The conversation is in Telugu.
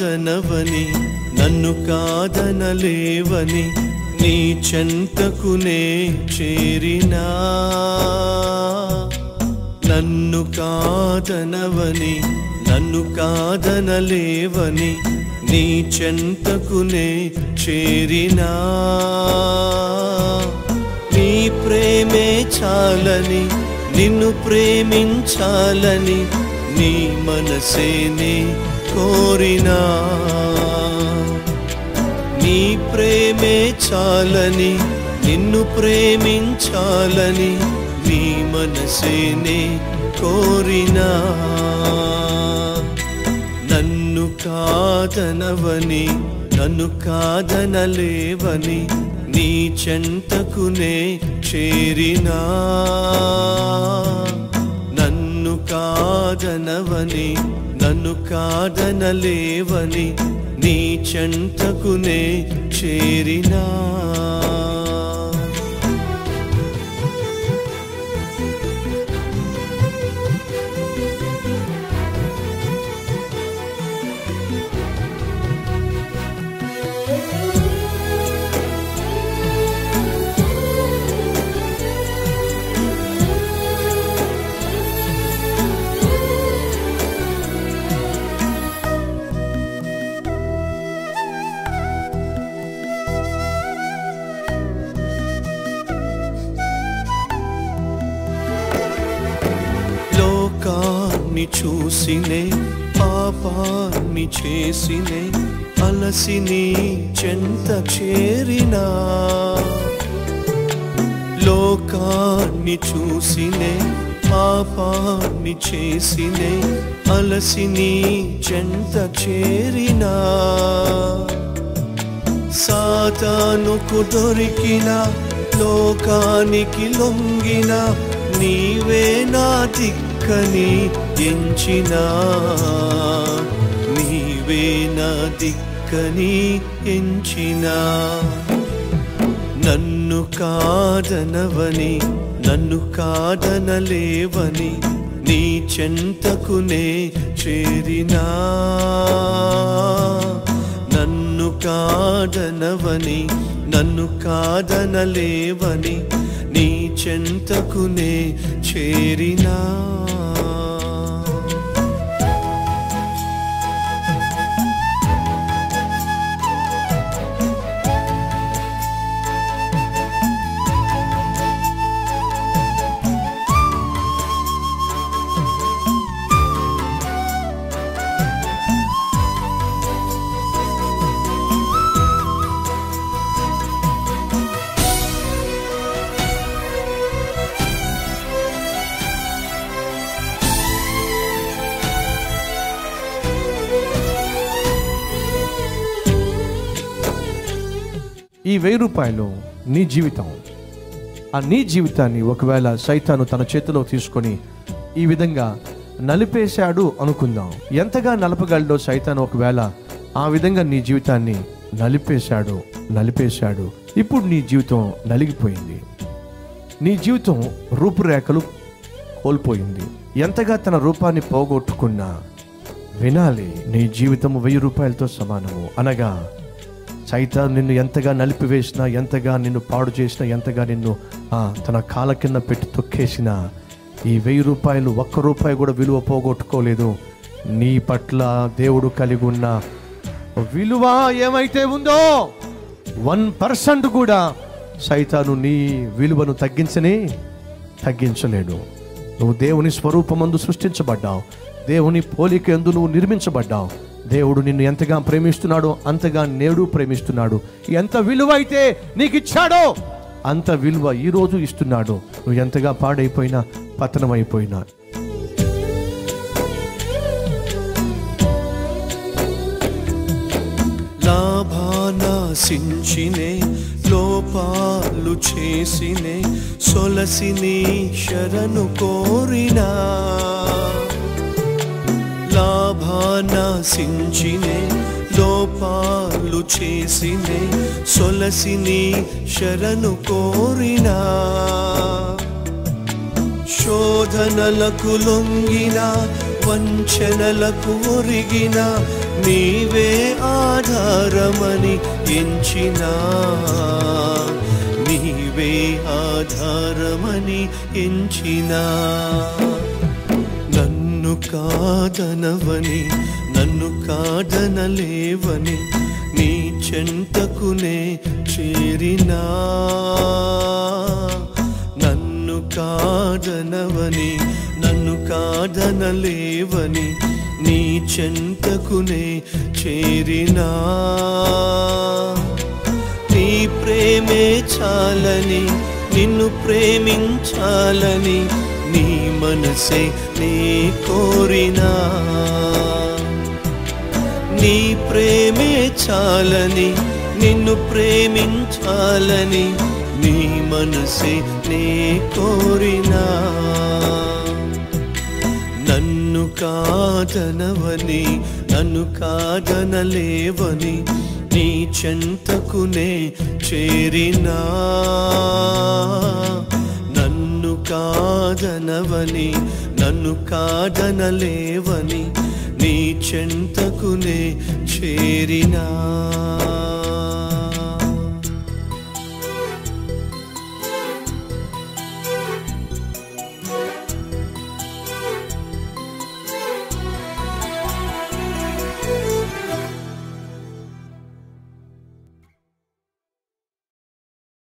కాదనవని నన్ను కాదనలేవని నీ చెంతకునే చేరినా నన్ను కాదనవని నన్ను కాదనలేవని నీ చెంతకునే చేరినా నీ ప్రేమే చాలని నిన్ను ప్రేమించాలని నీ మనసేనే కోరినా నీ ప్రేమే చాలని నిన్ను ప్రేమించాలని నీ మనసేనే కోరినా నన్ను కాదనవని నన్ను కాదనలేవని నీ చెంతకునే చేరినా నన్ను కాదనవని నన్ను కాదనలేవని నీ చెంతకునే చేరినా లోకాన్ని చూసినే పాపాన్ని చేసినే అలసి నీ చెంత చేరినా లోకాన్ని చూసినే పాపాన్ని చేసినే అలసి నీ చెంత చేరినా సాతానుకు దొరికిన లోకానికి లొంగిన నీవే నా దిక్కని ఎంచినా నీవే నా దిక్కని ఎంచినా నన్ను కాదనవని నన్ను కాదనలేవని నీ చెంతకునే చేరినా నన్ను కాదనవని నన్ను కాదనలేవని నీ చెంతకునే చేరినా ఈ వెయ్యి రూపాయలు నీ జీవితం ఆ నీ జీవితాన్ని ఒకవేళ సైతాను తన చేతిలో తీసుకొని ఈ విధంగా నలిపేశాడు అనుకుందాం ఎంతగా నలపగలడో సైతాను ఒకవేళ ఆ విధంగా నీ జీవితాన్ని నలిపేశాడు నలిపేశాడు ఇప్పుడు నీ జీవితం నలిగిపోయింది నీ జీవితం రూపురేఖలు కోల్పోయింది ఎంతగా తన రూపాన్ని పోగొట్టుకున్నా వినాలి నీ జీవితం వెయ్యి రూపాయలతో సమానము అనగా సైతాన్ నిన్ను ఎంతగా నలిపివేసినా ఎంతగా నిన్ను పాడు చేసినా ఎంతగా నిన్ను ఆ, తన కాల కింద పెట్టి తొక్కేసినా ఈ వెయ్యి రూపాయలు ఒక్క రూపాయి కూడా విలువ పోగొట్టుకోలేదు నీ పట్ల దేవుడు కలిగి ఉన్న విలువ ఏమైతే ఉందో వన్ పర్సెంట్ కూడా సైతాను నీ విలువను తగ్గించని తగ్గించలేడు నువ్వు దేవుని స్వరూపమందు సృష్టించబడ్డావు దేవుని పోలిక ఎందు నువ్వు నిర్మించబడ్డావు దేవుడు నిన్ను ఎంతగా ప్రేమిస్తున్నాడో అంతగా నేడు ప్రేమిస్తున్నాడు ఎంత విలువ అయితే నీకు ఇచ్చాడో అంత విలువ ఈ రోజు ఇస్తున్నాడు నువ్వు ఎంతగా పాడైపోయినా పతనమైపోయినా లాభానాశించినే లోపాలు చేసినే సొలసిని శరణు కోరినా లాభానాశించినే లోపాలు చేసినే సొలసిని శరణు కోరినా శోధనలకు లొంగిన వంచనలకు ఒరిగిన నీవే ఆధారమని ఎంచినా నీవే ఆధారమని ఎంచినా నన్ను కాదనవని నన్ను కాదనలేవని నీ చెంతకునే చేరినా నన్ను కాదనవని నన్ను కాదనలేవని నీ చెంతకునే చేరినా నీ ప్రేమే చాలని నిన్ను ప్రేమించాలని నీ మనసే నీ కోరినా నీ ప్రేమే చాలని నిన్ను ప్రేమించాలని నీ మనసే నీ కోరినా నన్ను కాదనవని నన్ను కాదనలేవని నీ చెంతకునే చేరినా నన్ను కాదనవని నన్ను కాదనలేవని నీ చెంతకునే చేరినా